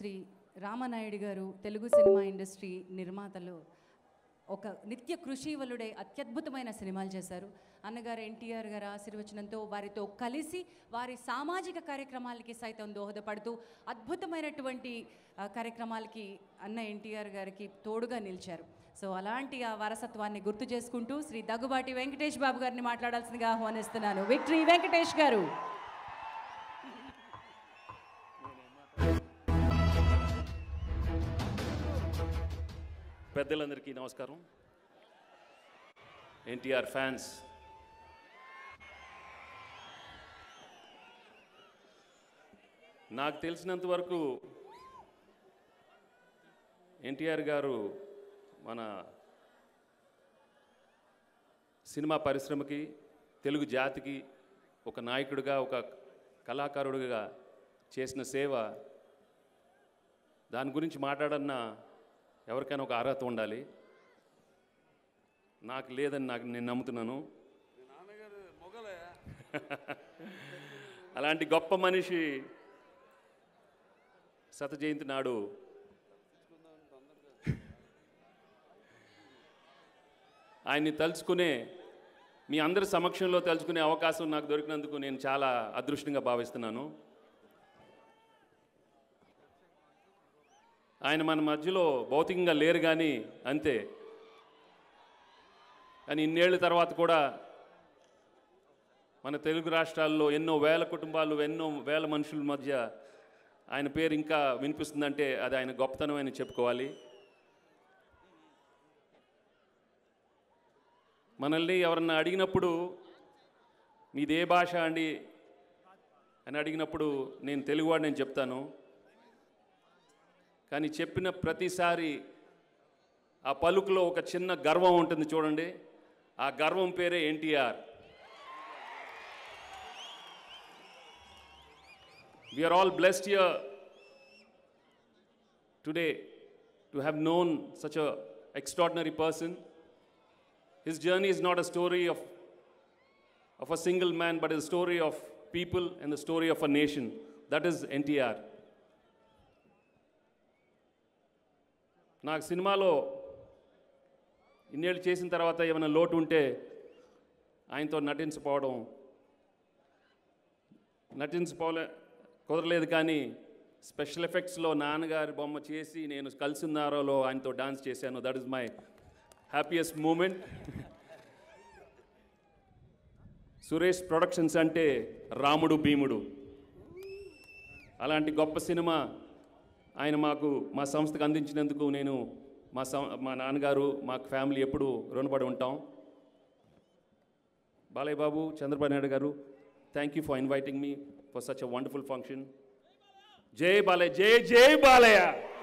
శ్రీ రామనాయుడు గారు Telugu cinema industry నిర్మాతలు ఒక నిత్య కృషివలుడే అత్యద్భుతమైన సినిమాలు చేశారు అన్నగారు ఎన్టీఆర్ గారు ఆశీర్వచనంతో వారితో కలిసి వారి సామాజిక కార్యక్రమాలకి సైతం దోహదపడుతూ అద్భుతమైనటువంటి ఆ, కార్యక్రమాలకి అన్న ఎన్టీఆర్ గారికి తోడుగా నిలిచారు సో అలాంటి ఆ వారసత్వాన్ని గుర్తు చేసుకుంటూ శ్రీ దగ్గుబాటి వెంకటేష్ బాబు గారిని మాట్లాడాల్సిందిగా ఆహ్వానిస్తున్నాను విక్టరీ వెంకటేష్ గారు పెద్దలందరికీ నమస్కారం ఎన్టీఆర్ ఫ్యాన్స్ నాకు తెలిసినంత వరకు ఎన్టీఆర్ గారు మన సినిమా పరిశ్రమకి తెలుగు జాతికి ఒక నాయకుడిగా ఒక కళాకారుడిగా చేసిన సేవ దాని గురించి మాట్లాడన్న ఎవరికైనా ఒక అర్హత ఉండాలి నాకు లేదని నాకు నేను నమ్ముతున్నాను అలాంటి గొప్ప మనిషి శత జయంతి నాడు ఆయన్ని తలుచుకునే మీ అందరి సమక్షంలో తలుచుకునే అవకాశం నాకు దొరికినందుకు నేను చాలా అదృష్టంగా భావిస్తున్నాను ఆయన మన మధ్యలో భౌతికంగా లేరు కానీ అంతే కానీ ఇన్నేళ్ళ తర్వాత కూడా మన తెలుగు రాష్ట్రాల్లో ఎన్నో వేల కుటుంబాలు ఎన్నో వేల మనుషుల మధ్య ఆయన పేరు ఇంకా వినిపిస్తుందంటే అది ఆయన గొప్పతనం అని చెప్పుకోవాలి మనల్ని ఎవరన్నా అడిగినప్పుడు మీది ఏ భాష అండి అని అడిగినప్పుడు నేను తెలుగువాడు నేను చెప్తాను కానీ చెప్పిన ప్రతిసారి ఆ పలుకులో ఒక చిన్న గర్వం ఉంటుంది చూడండి ఆ గర్వం పేరే NTR we're all blessed here today to have known such a extraordinary person his journey is not a story of of a single man but a story of people and the story of a nation that is NTR నాకు సినిమాలో ఇన్నేళ్ళు చేసిన తర్వాత ఏమైనా లోటు ఉంటే ఆయనతో నటించకపోవడం నటించపోలే కుదరలేదు కానీ స్పెషల్ ఎఫెక్ట్స్లో నాన్నగారి బొమ్మ చేసి నేను కలిసిన్నారోలో ఆయనతో డాన్స్ చేశాను that is my happiest moment Suresh Productions అంటే రాముడు భీముడు అలాంటి గొప్ప సినిమా ఆయన మాకు మా సంస్థకు అందించినందుకు నేను మా సం మా నాన్నగారు మా ఫ్యామిలీ ఎప్పుడు రుణపడి ఉంటాం బాలయ్య బాబు చంద్రబాబు నాయుడు గారు thank you for inviting me for such a wonderful function జై బాలయ్య జై జై బాలయ్య